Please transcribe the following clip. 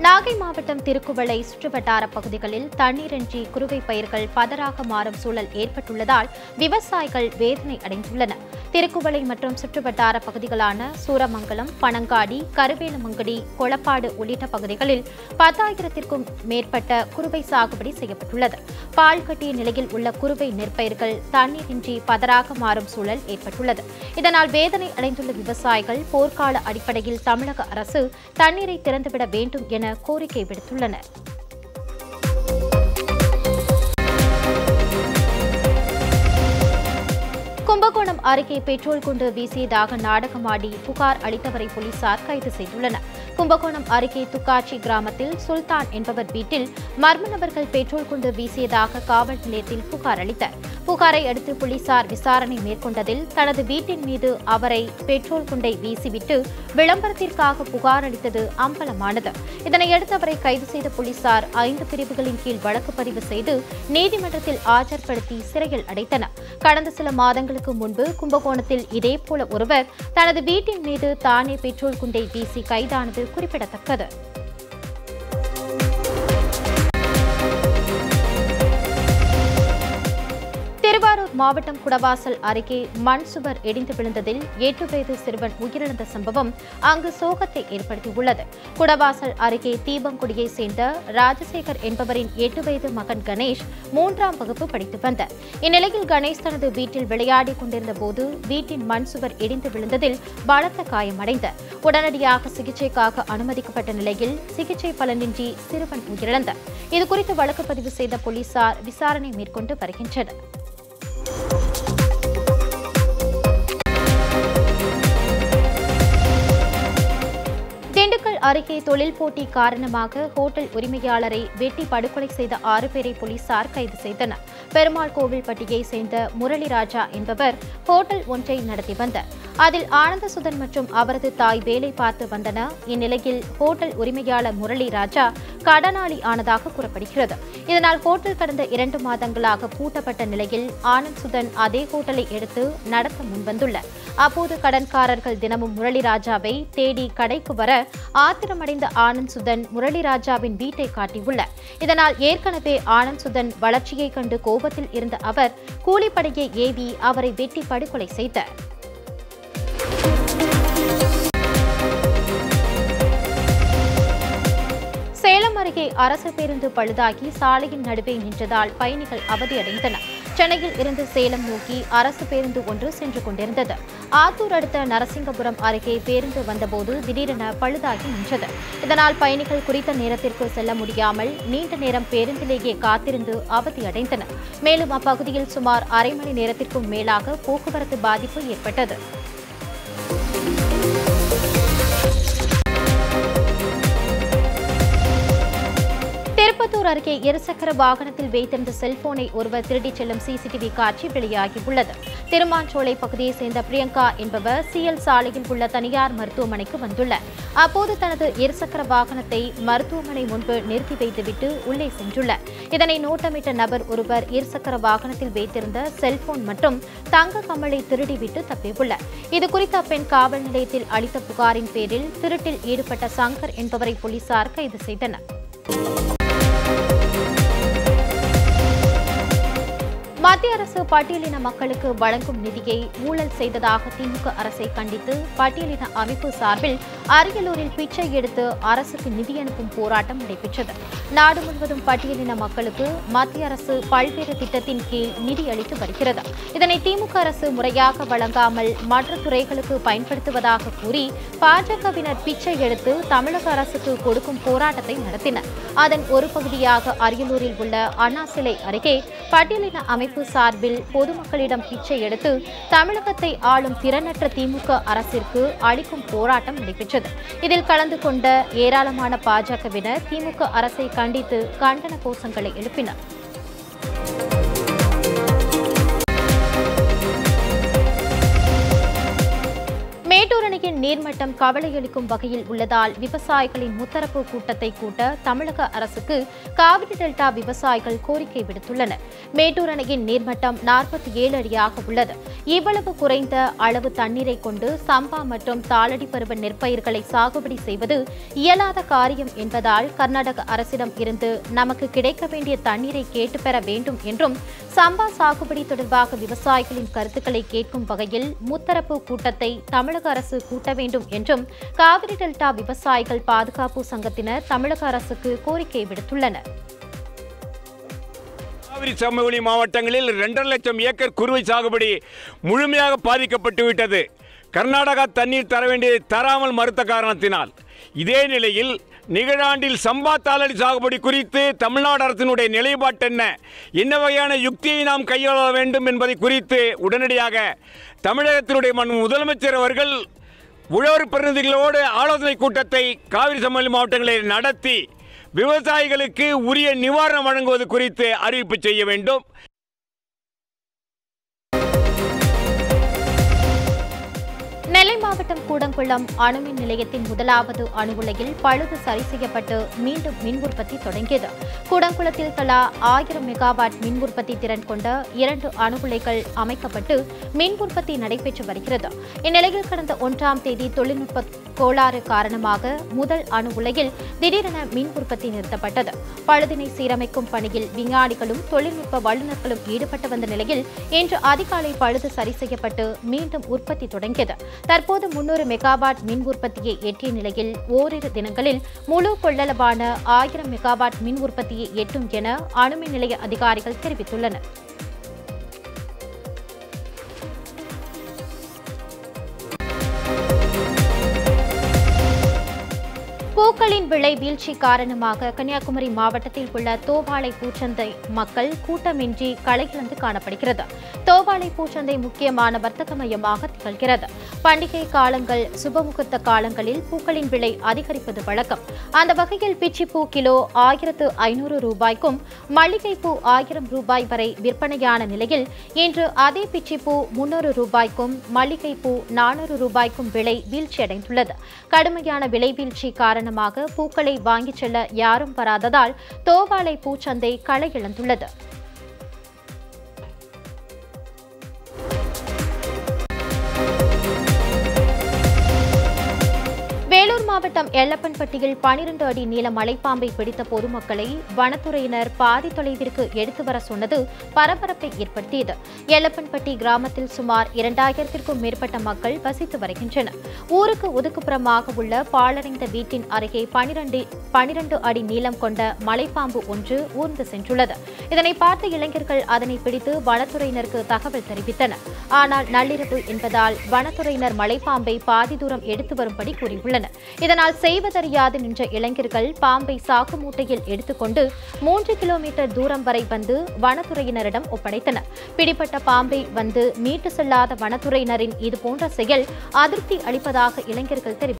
நாகை மாவட்டம் திருக்குவளை சுற்றுவட்டார பகுதிகளில் தண்ணீரின்றி குறுவை பயிர்கள் பதறாக மாறும் சூழல் ஏற்பட்டுள்ளதால் விவசாயிகள் வேதனை அடைந்துள்ளனர் திருக்குவளை மற்றும் சுற்றுவட்டார பகுதிகளான சூரமங்கலம் பனங்காடி கருவேலமங்கடி கொளப்பாடு உள்ளிட்ட பகுதிகளில் பத்தாயிரத்திற்கும் மேற்பட்ட குறுவை சாகுபடி செய்யப்பட்டுள்ளது பால் கட்டிய நிலையில் உள்ள குறுவை நெற்பயிர்கள் தண்ணீரின்றி பதறாக மாறும் சூழல் ஏற்பட்டுள்ளது இதனால் வேதனை அடைந்துள்ள விவசாயிகள் போர்க்கால அடிப்படையில் தமிழக அரசு தண்ணீரை திறந்துவிட வேண்டும் என கோரிக்கை விடுத்துள்ளனர் கும்பகோணம் அருகே பெட்ரோல் குண்டு வீசியதாக நாடகமாடி புகார் அளித்தவரை போலீசார் கைது செய்துள்ளனர் கும்பகோணம் அருகே துக்காச்சி கிராமத்தில் சுல்தான் என்பவர் வீட்டில் மர்ம நபர்கள் பெட்ரோல் குண்டு வீசியதாக காவல் நிலையத்தில் புகார் அளித்தார் புகாரை அடுத்து போலீசார் விசாரணை மேற்கொண்டதில் தனது வீட்டின் மீது அவரை பெட்ரோல் குண்டை வீசிவிட்டு விளம்பரத்திற்காக புகார் அளித்தது அம்பலமானது இதனையடுத்து அவரை கைது செய்த போலீசார் ஐந்து பிரிவுகளின் கீழ் வழக்கு பதிவு செய்து நீதிமன்றத்தில் ஆஜர்படுத்தி சிறையில் அடைத்தனர் கடந்த சில மாதங்களுக்கு முன்பு கும்பகோணத்தில் இதேபோல ஒருவர் தனது வீட்டின் மீது தானே பெட்ரோல் குண்டை வீசி கைதானது குறிப்பிடத்தக்கது திருவாரூர் மாவட்டம் குடவாசல் அருகே மண் சுவர் இடிந்து விழுந்ததில் எட்டு வயது சிறுவன் உயிரிழந்த சம்பவம் அங்கு சோகத்தை ஏற்படுத்தியுள்ளது குடவாசல் அருகே தீபங்குடியை சேர்ந்த ராஜசேகர் என்பவரின் எட்டு வயது மகன் கணேஷ் மூன்றாம் வகுப்பு படித்து வந்தார் இந்நிலையில் கணேஷ் தனது வீட்டில் விளையாடிக் கொண்டிருந்த போது வீட்டின் மண் சுவர் இடிந்து விழுந்ததில் பலத்த காயமடைந்தார் உடனடியாக சிகிச்சைக்காக அனுமதிக்கப்பட்ட நிலையில் சிகிச்சை பலனின்றி சிறுவன் உயிரிழந்தார் இதுகுறித்து வழக்கு பதிவு செய்த போலீசார் விசாரணை மேற்கொண்டு வருகின்றனர் திண்டுக்கல் அருகே தொழில் போட்டி காரணமாக ஹோட்டல் உரிமையாளரை வெட்டி படுகொலை செய்த ஆறு பேரை போலீசார் கைது செய்தனர் பெருமாள் கோவில்பட்டியை சேர்ந்த முரளிராஜா என்பவர் ஹோட்டல் ஒன்றை நடத்தி வந்தார் அதில் ஆனந்தசுதன் மற்றும் அவரது தாய் வேலை பார்த்து வந்தனர் இந்நிலையில் ஹோட்டல் உரிமையாளர் முரளி ராஜா கடனாளி ஆனதாக கூறப்படுகிறது இதனால் ஹோட்டல் கடந்த இரண்டு மாதங்களாக பூட்டப்பட்ட நிலையில் ஆனந்த் சுதன் அதே ஹோட்டலை எடுத்து நடத்த முன்வந்துள்ளார் அப்போது கடன்காரர்கள் தினமும் முரளிராஜாவை தேடி கடைக்கு வர ஆத்திரமடைந்த ஆனந்த் சுதன் முரளிராஜாவின் வீட்டை காட்டியுள்ளார் இதனால் ஏற்கனவே ஆனந்த் சுதன் வளர்ச்சியை கண்டு கோபத்தில் இருந்த அவர் கூலிப்படையை ஏவி அவரை வெட்டி படுகொலை செய்தார் சேலம் அருகே அரசு பேருந்து பழுதாகி சாலையின் நடுவே நின்றதால் பயணிகள் அவதியடைந்தனர் சென்னையில் இருந்து சேலம் நோக்கி அரசு பேருந்து ஒன்று சென்று கொண்டிருந்தது ஆத்தூர் அடுத்த நரசிங்கபுரம் அருகே பேருந்து வந்தபோது திடீரென பழுதாகி நின்றது இதனால் பயணிகள் குறித்த நேரத்திற்கு செல்ல முடியாமல் நீண்ட நேரம் பேருந்திலேயே காத்திருந்து அவதியடைந்தனர் மேலும் அப்பகுதியில் சுமார் அரை மணி நேரத்திற்கும் மேலாக போக்குவரத்து பாதிப்பு ஏற்பட்டது திருப்பத்தூர் அருகே இருசக்கர வாகனத்தில் வைத்திருந்த செல்போனை ஒருவர் திருடிச் செல்லும் சிசிடிவி காட்சி வெளியாகியுள்ளது திருமாஞ்சோலை பகுதியைச் சேர்ந்த பிரியங்கா என்பவர் சிஎல் சாலையில் உள்ள தனியார் மருத்துவமனைக்கு வந்துள்ளார் அப்போது தனது இருசக்கர வாகனத்தை மருத்துவமனை முன்பு நிறுத்தி வைத்துவிட்டு உள்ளே சென்றுள்ளார் இதனை நோட்டமிட்ட நபர் ஒருவர் இருசக்கர வாகனத்தில் வைத்திருந்த செல்போன் மற்றும் தங்க கமலை திருடிவிட்டு தப்பியுள்ளார் இதுகுறித்து அப்பெண் காவல் நிலையத்தில் அளித்த புகாரின் பேரில் திருட்டில் ஈடுபட்ட சங்கர் என்பவரை போலீசார் கைது செய்தனர் மத்திய அரசு பட்டியலின மக்களுக்கு வழங்கும் நிதியை ஊழல் செய்ததாக திமுக அரசை கண்டித்து பட்டியலின அமைப்பு சார்பில் அரியலூரில் பிச்சை எடுத்து அரசுக்கு நிதி அனுப்பும் போராட்டம் நடைபெற்றது நாடு முழுவதும் பட்டியலின மக்களுக்கு மத்திய அரசு பல்வேறு திட்டத்தின் கீழ் நிதி அளித்து வருகிறது இதனை திமுக அரசு முறையாக வழங்காமல் மற்ற துறைகளுக்கு பயன்படுத்துவதாக கூறி பாஜகவினர் பிச்சை எடுத்து தமிழக அரசுக்கு கொடுக்கும் போராட்டத்தை நடத்தினர் அதன் ஒரு பகுதியாக அரியலூரில் உள்ள அண்ணா சிலை அருகே பட்டியலின அமைப்பு சார்பில் பொதுமக்களிடம் பிச்சை எடுத்து தமிழகத்தை ஆளும் திறனற்ற திமுக அரசிற்கு அளிக்கும் போராட்டம் நடைபெற்றது இதில் கலந்து கொண்ட ஏராளமான பாஜகவினர் திமுக அரசை கண்டித்து கண்டன கோஷங்களை எழுப்பினர் மேட்டூர் அணை அணையின் நீர்மட்டம் கவலையளிக்கும் வகையில் உள்ளதால் விவசாயிகளின் முத்தரப்பு கூட்டத்தை கூட்ட தமிழக அரசுக்கு காவிரி டெல்டா விவசாயிகள் கோரிக்கை விடுத்துள்ளனர் மேட்டூர் அணையின் நீர்மட்டம் நாற்பத்தி ஏழு அடியாக உள்ளது இவ்வளவு குறைந்த அளவு தண்ணீரை கொண்டு சம்பா மற்றும் தாளடி பருவ நெற்பயிர்களை சாகுபடி செய்வது இயலாத காரியம் என்பதால் கர்நாடக அரசிடம் இருந்து நமக்கு கிடைக்க வேண்டிய தண்ணீரை கேட்டு பெற வேண்டும் என்றும் சம்பா சாகுபடி தொடர்பாக விவசாயிகளின் கருத்துக்களை கேட்கும் வகையில் முத்தரப்பு கூட்டத்தை தமிழக அரசு கூட்ட வேண்டும் என்றும் காவிரி டெல்டா விவசாயிகள் பாதுகாப்பு சங்கத்தினர் தமிழக அரசுக்கு கோரிக்கை விடுத்துள்ளனர் காவிரி சமவெளி மாவட்டங்களில் இரண்டரை லட்சம் ஏக்கர் குறுவை சாகுபடி முழுமையாக பாதிக்கப்பட்டு விட்டது கர்நாடகா தண்ணீர் தர வேண்டியதை தராமல் மறுத்த காரணத்தினால் இதே நிலையில் நிகழாண்டில் சம்பா தாளடி சாகுபடி குறித்து தமிழ்நாடு அரசினுடைய நிலைப்பாட்டு என்ன என்ன வகையான யுக்தியை நாம் கையாள வேண்டும் என்பதை குறித்து உடனடியாக தமிழகத்தினுடைய மன் முதலமைச்சர் அவர்கள் உழவர் பிரதிநிதிகளோடு ஆலோசனை கூட்டத்தை காவிரி சமவெளி மாவட்டங்களில் நடத்தி விவசாயிகளுக்கு உரிய நிவாரணம் வழங்குவது குறித்து அறிவிப்பு செய்ய வேண்டும் நெல்லை மாவட்டம் கூடங்குளம் அணுமின் நிலையத்தின் முதலாவது அணு உலையில் பழுது சரி செய்யப்பட்டு மீண்டும் மின் உற்பத்தி தொடங்கியது கூடங்குளத்தில் தலா ஆயிரம் மெகாவாட் மின் உற்பத்தி திறன் கொண்ட இரண்டு அணு உலைகள் அமைக்கப்பட்டு மின் உற்பத்தி நடைபெற்று வருகிறது இந்நிலையில் கடந்த ஒன்றாம் தேதி தொழில்நுட்ப கோளாறு காரணமாக முதல் அணு உலையில் திடீரென மின் உற்பத்தி நிறுத்தப்பட்டது பழுதினை சீரமைக்கும் பணியில் விஞ்ஞானிகளும் தொழில்நுட்ப வல்லுநர்களும் ஈடுபட்டு வந்த நிலையில் இன்று அதிகாலை பழுது சரி செய்யப்பட்டு மீண்டும் உற்பத்தி தொடங்கியது தற்போது முன்னூறு மெகாவாட் மின் உற்பத்தியை எட்டிய நிலையில் ஓரிரு தினங்களில் முழு கொள்ளளவான ஆயிரம் மெகாவாட் மின் உற்பத்தியை எட்டும் என அணுமின் நிலைய அதிகாரிகள் தெரிவித்துள்ளனர் பூக்களின் விலை வீழ்ச்சி காரணமாக கன்னியாகுமரி மாவட்டத்தில் உள்ள தோவாளை பூச்சந்தை மக்கள் கூட்டமின்றி களையிழந்து காணப்படுகிறது தோவாளை பூச்சந்தை முக்கியமான வர்த்தக மையமாக திகழ்கிறது பண்டிகை காலங்கள் சுபமுகூர்த்த காலங்களில் பூக்களின் விலை அதிகரிப்பது வழக்கம் அந்த வகையில் பிச்சிப்பூ கிலோ ஆயிரத்து ஐநூறு ரூபாய்க்கும் மல்லிகைப்பூ ஆயிரம் ரூபாய் வரை விற்பனையான நிலையில் இன்று அதே பிச்சிப்பூ முன்னூறு ரூபாய்க்கும் மல்லிகைப்பூ நானூறு ரூபாய்க்கும் விலை வீழ்ச்சியடைந்துள்ளது கடுமையான விலை வீழ்ச்சி காரணமாக பூக்களை வாங்கிச் செல்ல யாரும் வராததால் தோவாளை பூச்சந்தை களை இழந்துள்ளது வேலூர் மாவட்டம் எல்லப்பன்பட்டியில் பனிரெண்டு அடி நீள மலைப்பாம்பை பிடித்த பொதுமக்களை வனத்துறையினர் பாதி தொலைவிற்கு எடுத்து வர சொன்னது பரபரப்பை ஏற்படுத்தியது எல்லப்பன்பட்டி கிராமத்தில் சுமார் இரண்டாயிரத்திற்கும் மேற்பட்ட மக்கள் வசித்து வருகின்றனர் ஊருக்கு ஒதுக்குப்புறமாக உள்ள பாழடைந்த வீட்டின் அருகே பனிரெண்டு பனிரெண்டு அடி நீளம் கொண்ட மலைப்பாம்பு ஒன்று ஊர்ந்து சென்றுள்ளது இதனை பார்த்த இளைஞர்கள் அதனை பிடித்து வனத்துறையினருக்கு தகவல் தெரிவித்தனர் ஆனால் நள்ளிரவு என்பதால் வனத்துறையினர் மலைப்பாம்பை பாதி தூரம் எடுத்து வரும்படி கூறியுள்ளனர் இதனால் செய்வதறியாது நின்ற இளைஞர்கள் பாம்பை சாக்கு மூட்டையில் எடுத்துக்கொண்டு மூன்று கிலோமீட்டர் தூரம் வரை வந்து வனத்துறையினரிடம் ஒப்படைத்தனர் பிடிப்பட்ட பாம்பை வந்து மீட்டு செல்லாத வனத்துறையினரின் இதுபோன்ற செயல் அதிருப்தி அளிப்பதாக இளைஞர்கள் தெரிவித்தனர்